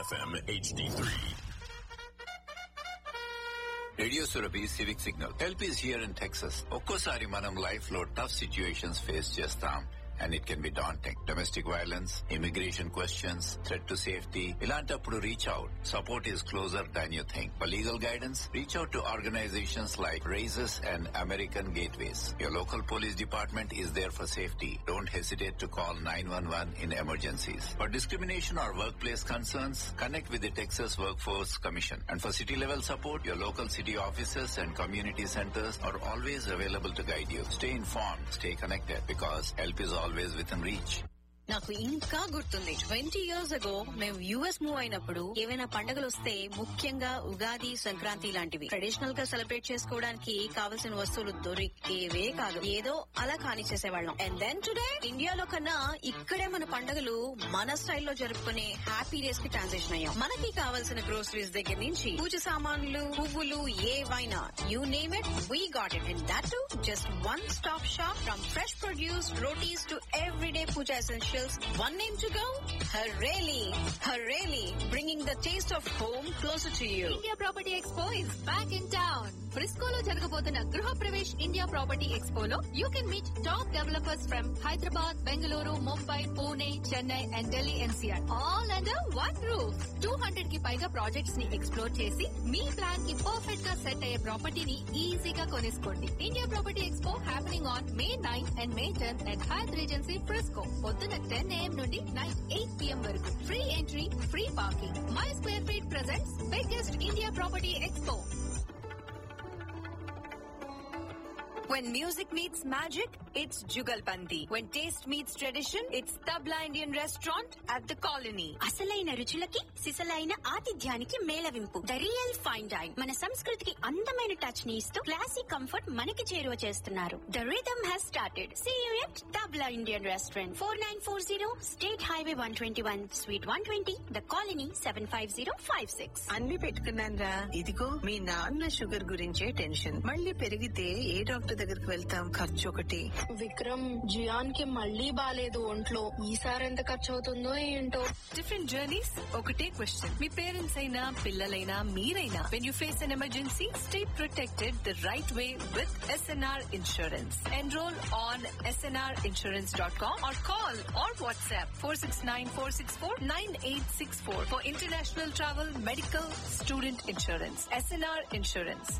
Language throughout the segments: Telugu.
FM HD3. Radio Surabhi civic signal help is here in Texas ఒక్కోసారి మనం లైఫ్ లో టఫ్ సిచ్యుయేషన్స్ ఫేస్ చేస్తాం and it can be daunting domestic violence immigration questions threat to safety ఇలాంటప్పుడు reach out support is closer than you think for legal guidance reach out to organisations like RAICES and American gateways your local police department is there for safety don't hesitate to call 911 in emergencies. For discrimination or workplace concerns, connect with the Texas Workforce Commission. And for city level support, your local city offices and community centers are always available to guide you. Stay informed, stay connected because help is always within reach. నాకు ఇంకా గుర్తుంది ట్వంటీ ఇయర్స్ అగో మేము యుఎస్ మూవ్ అయినప్పుడు ఏవైనా పండుగలు వస్తే ముఖ్యంగా ఉగాది సంక్రాంతి లాంటివి ట్రెడిషనల్ గా సెలబ్రేట్ చేసుకోవడానికి కావలసిన వస్తువులు దొరికేవే కాదు ఏదో అలా కానిచ్చేసేవాళ్ళం అండ్ దెన్ టుడే ఇండియాలో కన్నా ఇక్కడే మన పండుగలు మన స్టైల్లో జరుపుకునే హ్యాపీ డేస్ కి ట్రాన్సిషన్ అయ్యాం మనకి కావాల్సిన గ్రోసరీస్ దగ్గర నుంచి పూజ సామాన్లు పువ్వులు ఏవైనా you name it we got it and that too just one stop shop from fresh produce rotis to everyday puja essentials. One name to go? Hareli. Hareli, bringing the taste of home closer to you. India property expo is back in town ఫ్రిస్కోలో జరగబోతున్న గృహ ప్రవేశ్ ఇండియా ప్రాపర్టీ ఎక్స్పోలో you can meet top developers from Hyderabad Bengaluru Mumbai Pune Chennai and Delhi NCR all under one roof two hundred కి పైగా ప్రాజెక్ట్స్ ని ఎక్స్ప్లోర్ చేసి మీ ప్లాన్ కి పర్ఫెక్ట్ గా సెట్ అయ్యే ప్రాపర్టీని ఈజీగా కొనేసుకోండి India property expo happening on May nine and May ten at Hyatt regency Frisco పొద్దున టెన్ ఏఎం నుండి నైట్ ఎయిట్ పిఎం వరకు free entry free parking my square feet presents biggest India property expo When music meets magic, it's Jugalbandi. When taste meets tradition, it's Tabla Indian Restaurant at the Colony. అసలైన రుచులకి సిసలైన ఆతిథ్యానికి మేళవింపు ద రియల్ ఫైన్ డైన్ మన సంస్కృతికి అందమైన టచ్ ని ఇస్తూ క్లాసిక్ కంఫర్ట్ మనకి చేరువ చేస్తున్నారు the rhythm has started see you at Tabla Indian restaurant four nine four zero state highway one twenty one suite one twenty the Colony seven five zero five six అన్ని పెట్టుకున్నానరా ఇదిగో మీ నాన్న షుగర్ గురించే టెన్షన్ మళ్ళీ పెరిగితే ఏ డాక్టర్ దగ్గరికి వెళ్తాం ఖర్చు ఒకటి విక్రమ్ జియాన్ కి మళ్ళీ బాలేదు ఒంట్లో ఈసారి ఎంత ఖర్చు అవుతుందో ఏంటో డిఫరెంట్ జర్నీస్ ఒకటే క్వశ్చన్ మీ పేరెంట్స్ అయినా పిల్లలైనా మీరైనా when you face an emergency stay protected the right way with SNR insurance enrol on SNR insurance dot com or call or WhatsApp four six nine four six four nine eight six four for international travel medical student insurance SNR insurance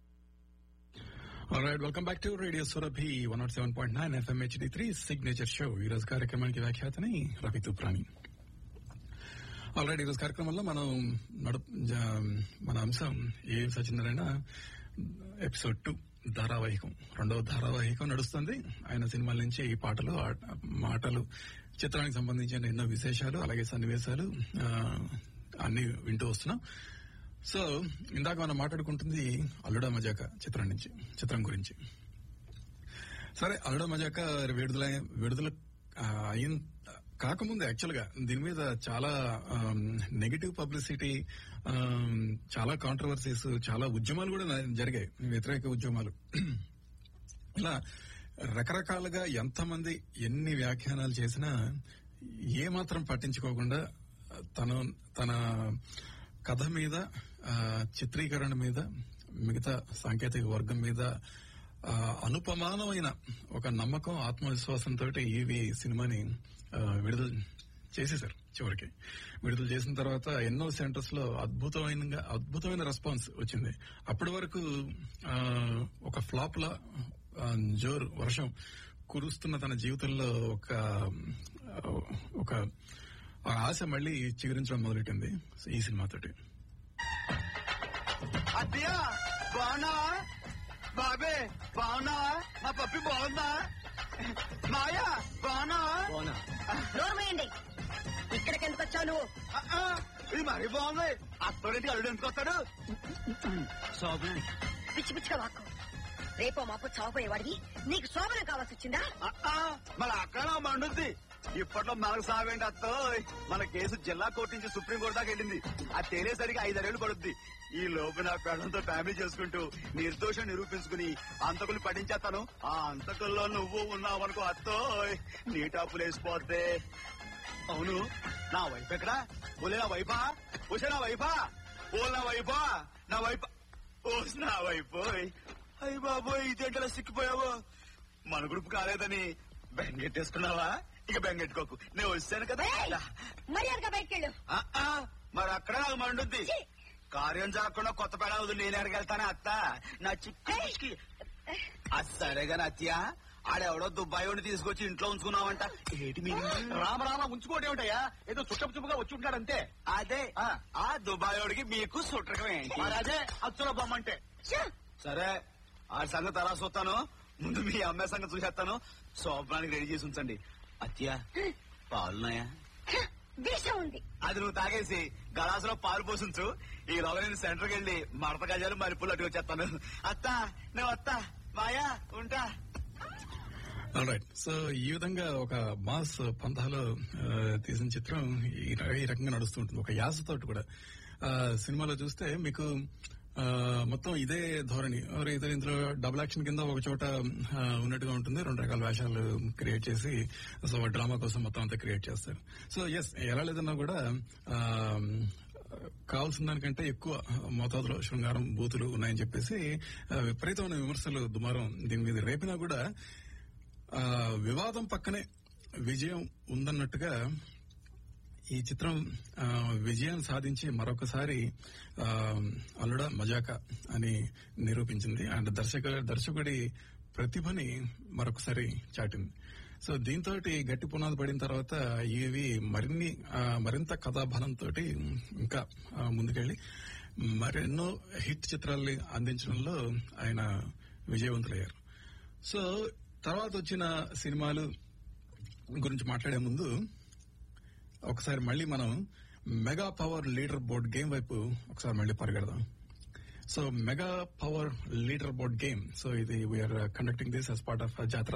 right welcome back to radio Surabhi one not seven point nine FM HD three signature show ఈ రోజు కార్యక్రమానికి వ్యాఖ్యాతని రవి తుప్రాణి ఆల్రెడీ ఈరోజు కార్యక్రమంలో మనం నడు జ- మన అంశం ఏం సచిందరైనా ఎపిసోడ్ టూ ధారావాహికం రెండవ ధారావాహికం నడుస్తుంది ఆయన సినిమాల నుంచి ఈ పాటలు ఆ- మాటలు చిత్రానికి సంబంధించిన ఎన్నో విశేషాలు అలాగే సన్నివేశాలు ఆ, అన్ని వింటూ వస్తున్నాం సో ఇందాక మనం మాట్లాడుకుంటుంది అల్లుడా మజాక చిత్రం నుంచి చిత్రం గురించి సరే అల్లుడా మజాక విడుదల విడుదల ఆ, అయిన కాకముందు యాక్చువల్ గా దీని మీద చాలా నెగిటివ్ పబ్లిసిటీ చాలా కాంట్రవర్సీస్ చాలా ఉద్యమాలు కూడా జరిగాయి వ్యతిరేక ఉద్యమాలు ఇలా రకరకాలుగా ఎంతమంది ఎన్ని వ్యాఖ్యానాలు చేసినా ఏ మాత్రం పట్టించుకోకుండా తన తన కథ మీద ఆ, చిత్రీకరణ మీద మిగతా సాంకేతిక వర్గం మీద ఆ, అనుపమానమైన ఒక నమ్మకం ఆత్మవిశ్వాసంతో ఈవి సినిమాని ఆ, విడుదల చేసేశారు చివరికి విడుదల చేసిన తర్వాత ఎన్నో సెంటర్స్ లో అద్భుతమైన అద్భుతమైన రెస్పాన్స్ వచ్చింది అప్పటి వరకు ఆ, ఒక ఫ్లాప్ లా ఆ, జోరు వర్షం కురుస్తున్న తన జీవితంలో ఒక ఒక ఆ ఆశ మళ్ళీ చిగురించడం మొదలెట్టింది ఈ సినిమాతోటి అత్తయ్య బాగున్నావా బాబే బాగున్నావా మా పప్పి బాగుందా మాయా బాగున్నావా నోర్మేయండి ఇక్కడికి ఎందుకు వచ్చావు నువ్వు ఆ, ఆ, ఇది మరీ బాగుంది అత్తోడింటికి అల్లుడు ఎందుకు వస్తాడు శోభన పిచ్చి పిచ్చిగా వాక్కు రేపో మాపు చావపోయేవాడివి నీకు శోభనం కావాల్సి వచ్చిందా మళ్ళీ అక్కడ మండుద్ది ఇప్పట్లో మనకు సావేంటి అత్తో మన కేసు జిల్లా కోర్టు నుంచి సుప్రీం కోర్టు దాకా వెళ్ళింది అది తేలేసరికి ఐదారేళ్లు పడుద్ది ఈ లోపు నా పెళ్ళంతో ఫ్యామిలీ చేసుకుంటూ నిర్దోషం నిరూపించుకుని అంతకులు పఠించేస్తాను ఆ అంతకుల్లో నువ్వు ఉన్నావు అనుకో అత్తో నీ టాపులు వేసిపోతే అవును నా వైఫ్ ఎక్కడా ఓలే నా వైఫా ఓసే నా వైఫా ఓ నా వైఫా నా వైఫ్ ఓ నా వైఫ్ అయ్యి బాబోయ్ ఇదేంటలా సిక్కిపోయావు మన గ్రూప్ కాలేదని బెంగెట్టేసుకున్నావా ఇక బెంగెట్టుకోకు నేను వచ్చాను కదా మర్యాదగా బయటకెళ్ళు ఆ, ఆ, మరి అక్కడ నాకు మండుద్ది కార్యం జరగకుండా కొత్త పెళ్ళ నేను ఎడగెళ్తానా అత్త నా చిక్కి అది సరేగాని అత్య ఆడెవడో దుబాయ్ వాడిని తీసుకొచ్చి ఇంట్లో ఉంచుకున్నావంట ఏటి మీ రామ రామ ఉంచుకోవడం ఏమిటయ్యా ఏదో చుట్టపు చుప్పుగా వచ్చి ఉంటాడు అంతే అదే ఆ. ఆ దుబాయ్ వాడికి మీకు సుట్టకం ఏంటి మరి అదే అచ్చుల బొమ్మ అంటే సరే ఆ సంగతి అలా చూస్తాను ముందు మీ అమ్మాయి సంగతి చూసేస్తాను శోభనానికి రెడీ చేసి ఉంచండి అత్య పాలున్నాయా విషం ఉంది అది నువ్వు తాగేసి గలాసులో పాలు పోసించు ఈ లోగా నేను సెంటర్కి వెళ్ళి మడత గజాలు మరిపులు అటు వచ్చేస్తాను అత్త నువ్వు అత్త మాయా ఉంటా రైట్ సో ఈ విధంగా ఒక మాస్ పంథాలో ఆ, తీసిన చిత్రం ఈ ర- ఈ రకంగా నడుస్తూ ఉంటుంది ఒక యాసతోటి కూడా ఆ, సినిమాలో చూస్తే మీకు ఆ, మొత్తం ఇదే ధోరణి మరి ఇదే ఇందులో డబుల్ యాక్షన్ కింద ఒక చోట ఆ, ఉన్నట్టుగా ఉంటుంది రెండు రకాల వేషాలు క్రియేట్ చేసి సో డ్రామా కోసం మొత్తం అంతా క్రియేట్ చేస్తారు సో ఎస్ ఎలా లేదన్నా కూడా ఆ, కావాల్సిన దానికంటే ఎక్కువ మోతాదులో శృంగారం బూతులు ఉన్నాయని చెప్పేసి ఆ, విపరీతమైన విమర్శలు దుమారం దీని మీద రేపినా కూడా ఆ, వివాదం పక్కనే విజయం ఉందన్నట్టుగా ఈ చిత్రం ఆ, విజయం సాధించి మరొకసారి ఆ, అల్లుడ మజాక అని నిరూపించింది అండ్ దర్శక దర్శకుడి ప్రతిభని మరొకసారి చాటింది సో దీంతో గట్టి పునాది పడిన తర్వాత ఇవి మరిన్ని ఆ, మరింత కథాబలంతో ఇంకా ఆ, ముందుకెళ్లి మరెన్నో హిట్ చిత్రాల్ని అందించడంలో ఆయన విజయవంతులయ్యారు సో తర్వాత వచ్చిన సినిమాలు గురించి మాట్లాడే ముందు ఒకసారి మళ్ళీ మనం mega power leader board game వైపు ఒకసారి మళ్ళీ పరిగెడదాం so mega power leader board game so ఇది we're conducting this as part of jatara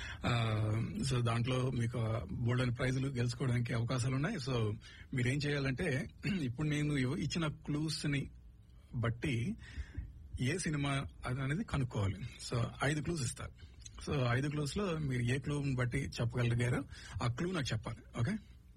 so దాంట్లో మీకు బోల్డ్ అని ప్రైజులు గెలుచుకోవడానికి అవకాశాలు ఉన్నాయి సో మీరేం చేయాలంటే ఇప్పుడు నేను ఇవ్వ- ఇచ్చిన క్లూస్ ని బట్టి ఏ సినిమా అది అనేది కనుక్కోవాలి సో ఐదు క్లూస్ ఇస్తారు సో ఐదు క్లూస్ లో మీరు ఏ క్లూ బట్టి చెప్పగలిగారో ఆ క్లూ నాకు చెప్పాలి okay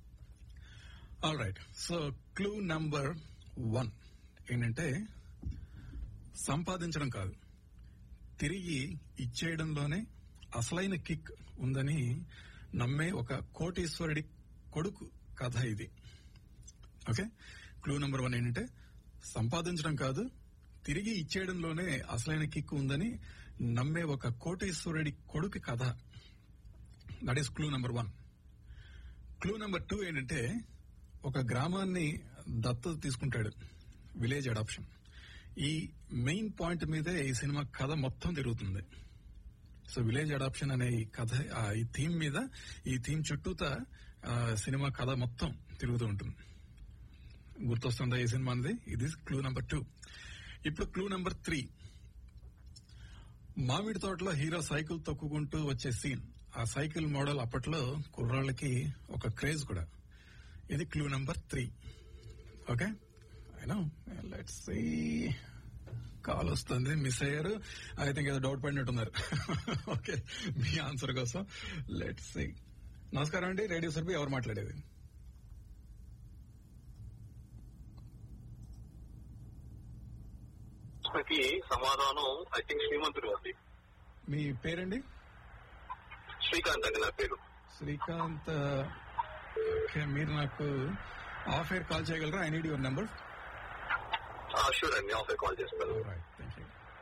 all right so clue number one ఏంటంటే సంపాదించడం కాదు తిరిగి ఇచ్చేయడంలోనే అసలైన కిక్ ఉందని నమ్మే ఒక కోటీశ్వరుడి కొడుకు కథ ఇది ఓకే క్లూ నెంబర్ వన్ ఏంటంటే సంపాదించడం కాదు తిరిగి ఇచ్చేయడంలోనే అసలైన కిక్ ఉందని నమ్మే ఒక కోటీశ్వరుడి కొడుకు కథ that is clue number one clue number two ఏంటంటే ఒక గ్రామాన్ని దత్తత తీసుకుంటాడు విలేజ్ అడాప్షన్ ఈ మెయిన్ పాయింట్ మీదే ఈ సినిమా కథ మొత్తం తిరుగుతుంది సో విలేజ్ అడాప్షన్ అనే ఈ కథ ఆ ఈ థీమ్ మీద ఈ థీమ్ చుట్టూతా ఆ, సినిమా కథ మొత్తం తిరుగుతూ ఉంటుంది గుర్తొస్తుందా ఈ సినిమా అనేది ఇది క్లూ నెంబర్ టూ ఇప్పుడు క్లూ నెంబర్ త్రీ మామిడి తోటలో హీరో సైకిల్ తొక్కుకుంటూ వచ్చే సీన్ ఆ సైకిల్ మోడల్ అప్పట్లో కుర్రాళ్ళకి ఒక క్రేజ్ కూడా ఇది క్లూ నెంబర్ త్రీ ఓకే అయినా లెట్స్ సీ కాల్ వస్తుంది మిస్ అయ్యారు ఐ థింక్ ఏదో డౌట్ పడినట్టున్నారు ఓకే మీ ఆన్సర్ కోసం లెట్స్ సీ నమస్కారం అండి రేడియో సర్బీ ఎవరు మాట్లాడేది ప్రశ్నకి సమాధానం ఐ థింక్ శ్రీమంతుడు అండి మీ పేరండి శ్రీకాంత్ అండి నా పేరు శ్రీకాంత్ ఓకే మీరు నాకు ఆఫ్ ఎయిర్ కాల్ చేయగలరా I need your number sure అండి ఆఫర్ కాల్ చేస్తాను right thank you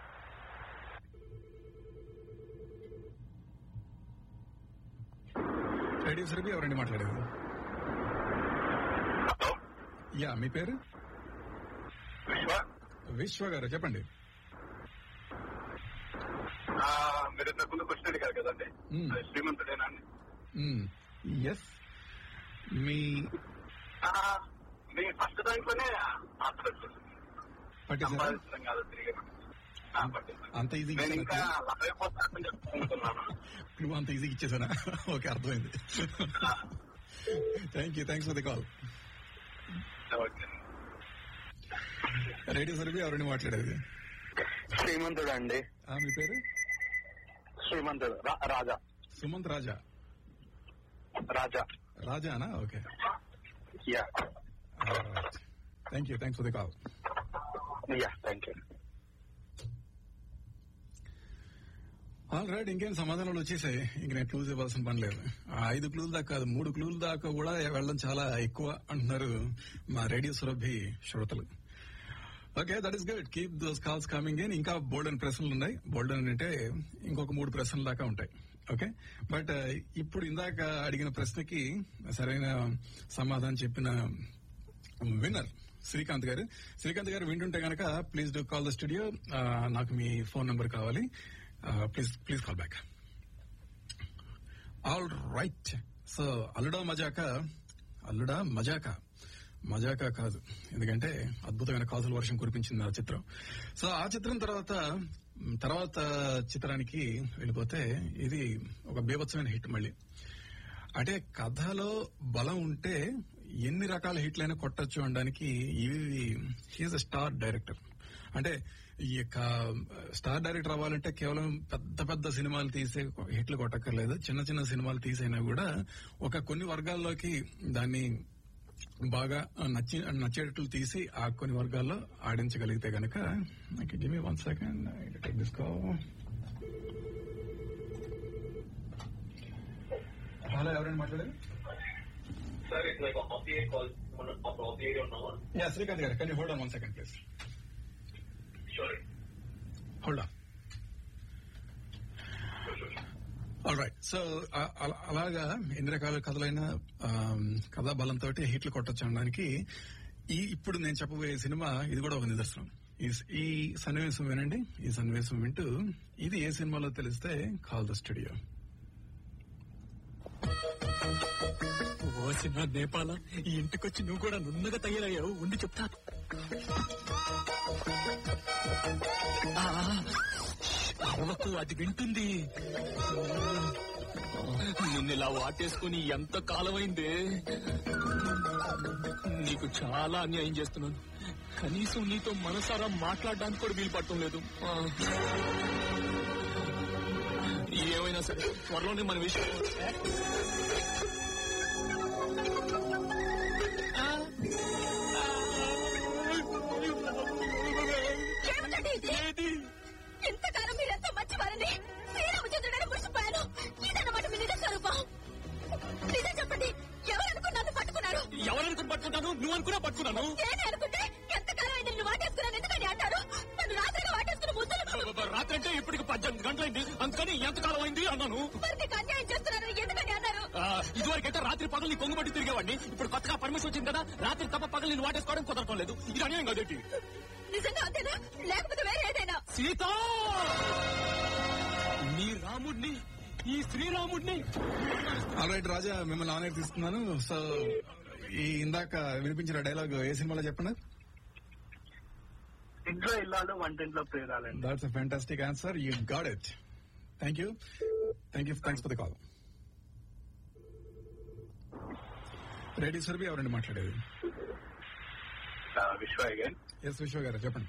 radio Surabhi ఎవరండి మాట్లాడేది హలో యా మీ పేరు విశ్వ విశ్వ గారు చెప్పండి ఆ, మీరు ఇంతకు ముందు క్వశ్చన్ అడిగారు కదండి మ్మ్. అది శ్రీమంతుడేనా అండి ఎస్ మీ ఆ, మీ ఫస్ట్ దాంట్లోనే ఆన్సర్ వచ్చేసింది పట్టేశారా సంపాదించడం కాదు తిరిగి అంత ఈజీగా నేను ఇంకా ఇచ్చానా? అయిపోతానని చెప్పుకుంటున్నాను నువ్వు అంత ఈజీగా ఇచ్చేసానా ఓకే అర్థమైంది thank you thanks for the call okay radio Surabhi ఎవరండి మాట్లాడేది శ్రీమంతుడు అండి ఆ, మీ పేరు శ్రీమంతుడు రా- రాజా సుమంత్ రాజా రాజా రాజానా okay yeah thank you thanks for the call yeah thank you all right ఇంకేం సమాధానాలు వచ్చేసాయి ఇంక నేను క్లూజ్ ఇవ్వాల్సిన పని లేదు ఆ ఐదు క్లూలు దాకా కాదు మూడు క్లూలు దాకా కూడా వెళ్ళడం చాలా ఎక్కువ అంటున్నారు మా రేడియో సురభి శ్రోతలు okay that is good keep those calls coming in ఇంకా బోల్డెన్ ప్రశ్నలు ఉన్నాయి బోల్డెన్ అంటే ఇంకొక మూడు ప్రశ్నలు దాకా ఉంటాయి ఓకే బట్ ఇప్పుడు ఇందాక అడిగిన ప్రశ్నకి సరైన సమాధానం చెప్పిన విన్నర్ శ్రీకాంత్ గారు శ్రీకాంత్ గారు వింటుంటే గనక please do call the studio నాకు మీ ఫోన్ నంబర్ కావాలి please please call back all right so అల్లుడా మజాక అల్లుడా మజాక మజాక కాదు ఎందుకంటే అద్భుతమైన కాసుల వర్షం కురిపించింది ఆ చిత్రం సో ఆ చిత్రం తర్వాత మ్, తర్వాత చిత్రానికి వెళ్ళిపోతే ఇది ఒక బీభత్సమైన హిట్ మళ్ళీ అంటే కథలో బలం ఉంటే ఎన్ని రకాల హిట్లైనా కొట్టచ్చు అనడానికి ఇవి హీఈస్ అ స్టార్ డైరెక్టర్ అంటే ఈ యొక్క స్టార్ డైరెక్టర్ అవ్వాలంటే కేవలం పెద్ద పెద్ద సినిమాలు తీసే హిట్లు కొట్టక్కర్లేదు చిన్న చిన్న సినిమాలు తీసైనా కూడా ఒక కొన్ని వర్గాల్లోకి దాన్ని బాగా నచ్చి నచ్చేటట్లు తీసి ఆ కొన్ని వర్గాల్లో ఆడించగలిగితే గనక give me one second take this hello ఎవరైనా మాట్లాడారు సార్ ఇట్లా off air call off air ఉన్నావా యా శ్రీకాంత్ గారు can you hold on one second please sure hold on all right so అలాగా ఎన్ని రకాల కథలైన ఆమ్, కథా బలంతో హిట్లు కొట్టచ్చు అనడానికి ఈ ఇప్పుడు నేను చెప్పబోయే సినిమా ఇది కూడా ఒక నిదర్శనం ఈ ఈ సన్నివేశం వినండి ఈ సన్నివేశం వింటూ ఇది ఏ సినిమాలో తెలిస్తే కాల్ ద స్టూడియో ఓసిన నేపాల ఈ ఇంటికొచ్చి నువ్వు కూడా నున్నగా తయారయ్యావు ఉండి చెప్తా ఆ, అవ్వకు అది వింటుంది నిన్ను ఇలా వాటేసుకుని ఎంత కాలమైందే నీకు చాలా అన్యాయం చేస్తున్నాను కనీసం నీతో మనసారా మాట్లాడడానికి కూడా వీలు పడటం లేదు ఆ. ఏమైనా సరే త్వరలోనే మన విషయం ఏమిటండి ఇది? ఇంతకాలం మీరెంత మంచివారని శ్రీరామచంద్రుడని మురిసిపోయాను ఇదన్నమాట మీ నిజ స్వరూపం నిజం చెప్పండి ఎవరు అనుకున్నాను పట్టుకున్నారు ఎవరనుకుని పట్టుకుంటాను నువ్వు అనుకున్నా పట్టుకున్నాను నేనే అనుకుంటే ఎంతకాలం అయింది నిన్ను వాటేసుకున్నాను ఎందుకని అంటారు నన్ను రాత్రిగా వాటేసుకుని ముద్దులు రాత్రి అంటే ఇప్పటికి పద్దెనిమిది గంటలైంది అందుకని ఎంతకాలం అయింది అన్నాను మరి నీకు అన్యాయం చేస్తున్నారు ఎందుకని అన్నారు ఆ, ఇదివరకైతే రాత్రి పగలు నీ కొంగు పట్టి తిరిగేవాడిని ఇప్పుడు కొత్తగా పర్మిషన్ వచ్చింది కదా రాత్రి తప్ప పగలు నేను వాటేసుకోవడం కుదరటం లేదు ఇది అన్యాయం కదేంటి నిజంగా అంతేనా లేకపోతే వేరే ఏదైనా సీత నీ రాముడిని ఈ శ్రీరాముడిని ఆల్ రైట్ రాజా మిమ్మల్ని ఆన్ ఎయిర్ తీసుకున్నాను సో ఈ ఇందాక వినిపించిన డైలాగ్ ఏ సినిమాలో చెప్పండి ఇంట్లో ఇల్లాలు వంటింట్లో ప్రేరాలండి that's a fantastic answer you got it thank you thank you thanks for the call radio Surabhi ఎవరండి మాట్లాడేది విశ్వ అగైన్ ఎస్ విశ్వ గారు చెప్పండి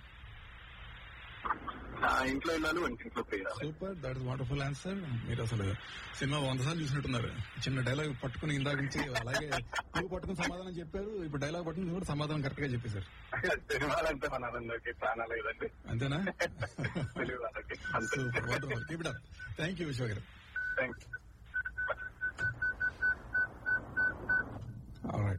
ఇంట్లో ఇల్లాలు వంటింట్లో ప్రేరాలు super that is wonderful answer మీరు అసలు సినిమా వంద సార్లు చూసినట్టున్నారు చిన్న డైలాగ్ పట్టుకుని ఇందాక నుంచి అలాగే నువ్వు పట్టుకుని సమాధానం చెప్పారు ఇప్పుడు డైలాగ్ పట్టుకుని కూడా సమాధానం కరెక్ట్ గా చెప్పేశారు సినిమాలంటే మన అందరికి ప్రాణాలు లేదండి అంతేనా తెలుగు వాళ్ళకి అంతే super wonderful keep it up thank you Vishwa గారు థ్యాంక్ యూ Alright.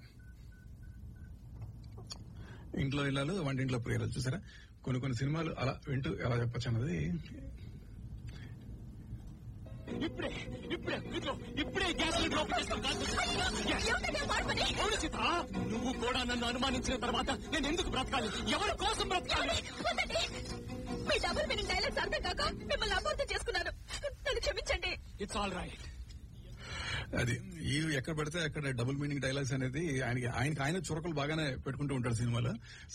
ఇంట్లో ఇల్లాలు వంటింట్లో ప్రియాలు చూసారా కొన్ని కొన్ని సినిమాలు అలా వింటూ ఎలా చెప్పొచ్చు అన్నది ఇప్పుడే ఇప్పుడే ఇదిగో, ఇప్పుడే గ్యాస్ లీటర్ ఓపెన్ చేస్తాను అవును సీత నువ్వు కూడా నన్ను అనుమానించిన తర్వాత నేను ఎందుకు బ్రతకాలి ఎవరి కోసం బ్రతకాలి వద్దండి. మీ డబుల్ మీనింగ్ డైలాగ్స్ అర్థం కాక మిమ్మల్ని అబద్ధం చేసుకున్నాను నన్ను క్షమించండి ఇట్స్ ఆల్ రైట్ అది ఈ ఎక్కడ పెడితే అక్కడ డబుల్ మీనింగ్ డైలాగ్స్ అనేది ఆయనకి ఆయనకి ఆయన చురకలు బాగానే పెట్టుకుంటూ ఉంటాడు సినిమాలో